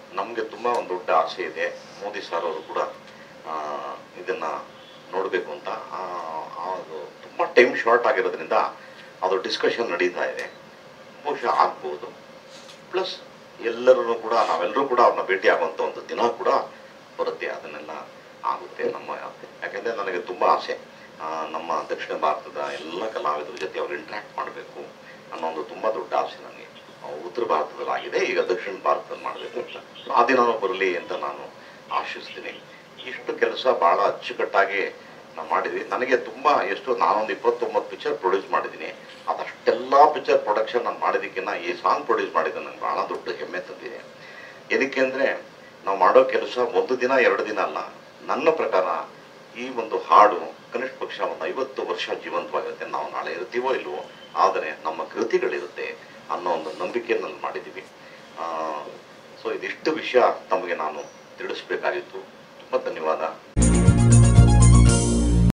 ನಮಗೆ ತುಂಬ ಒಂದು ದೊಡ್ಡ ಆಸೆ ಇದೆ ಮೋದಿ ಸರ್ ಅವರು ಕೂಡ ಆ, ಇದನ್ನ ನೋಡಬೇಕು ಅಂತ ಆ, ಅದು ತುಂಬ ಟೈಮ್ ಶಾರ್ಟ್ ಆಗಿರೋದ್ರಿಂದ ಅದು ಡಿಸ್ಕಷನ್ ನಡೀತಾ ಇದೆ ಬಹುಶಃ ಆಗ್ಬೋದು ಪ್ಲಸ್ ಎಲ್ಲರೂ ಕೂಡ ನಾವೆಲ್ಲರೂ ಕೂಡ ಅವ್ರನ್ನ ಭೇಟಿ ಆಗುವಂಥ ಒಂದು ದಿನ ಕೂಡ ಬರುತ್ತೆ ಅದನ್ನೆಲ್ಲ ಆಗುತ್ತೆ ನಮ್ಮ ಯಾಕೆಂದರೆ ನನಗೆ ತುಂಬ ಆಸೆ ಆ, ನಮ್ಮ ದಕ್ಷಿಣ ಭಾರತದ ಎಲ್ಲ ಕಲಾವಿದರ ಜೊತೆ ಅವ್ರು ಇಂಟ್ರ್ಯಾಕ್ಟ್ ಮಾಡಬೇಕು ಅನ್ನೋ ಒಂದು ತುಂಬ ದೊಡ್ಡ ಆಸೆ ನನಗೆ ಆ, ಉತ್ತರ ಭಾರತದಲ್ಲಿ ಆಗಿದೆ ಈಗ ದಕ್ಷಿಣ ಭಾರತದಲ್ಲಿ ಮಾಡಬೇಕು ಅಂತ ಆ ದಿನನೂ ಬರಲಿ ಅಂತ ನಾನು ಆಶಿಸ್ತೀನಿ ಇಷ್ಟು ಕೆಲಸ ಭಾಳ ಅಚ್ಚುಕಟ್ಟಾಗಿ ನಾವು ಮಾಡಿದ್ವಿ ನನಗೆ ತುಂಬ ಎಷ್ಟು ನಾನೊಂದು ಇಪ್ಪತ್ತೊಂಬತ್ತು ಪಿಕ್ಚರ್ ಪ್ರೊಡ್ಯೂಸ್ ಮಾಡಿದ್ದೀನಿ ಅದಷ್ಟೆಲ್ಲ ಪಿಕ್ಚರ್ ಪ್ರೊಡಕ್ಷನ್ ನಾನು ಮಾಡಿದ್ದಕ್ಕಿಂತ ಈ ಸಾಂಗ್ ಪ್ರೊಡ್ಯೂಸ್ ಮಾಡಿದ್ದು ನನಗೆ ಭಾಳ ದೊಡ್ಡ ಹೆಮ್ಮೆ ತಂದಿದೆ ಎದಕ್ಕೆ ಅಂದರೆ ನಾವು ಮಾಡೋ ಕೆಲಸ ಒಂದು ದಿನ ಎರಡು ದಿನ ಅಲ್ಲ ನನ್ನ ಪ್ರಕಾರ ಈ ಒಂದು ಹಾಡು ಕನಿಷ್ಠ ಪಕ್ಷ ಒಂದು ಐವತ್ತು ವರ್ಷ ಜೀವಂತವಾಗಿರುತ್ತೆ ನಾವು ನಾಳೆ ಇರ್ತೀವೋ ಇಲ್ವೋ ಆದರೆ ನಮ್ಮ ಕೃತಿಗಳಿರುತ್ತೆ ಅನ್ನೋ ಒಂದು ನಂಬಿಕೆಯಲ್ಲಿ ಮಾಡಿದ್ದೀವಿ ಸೊ ಇದಿಷ್ಟು ವಿಷಯ ತಮಗೆ ನಾನು ತಿಳಿಸ್ಬೇಕಾಗಿತ್ತು ತುಂಬ ಧನ್ಯವಾದ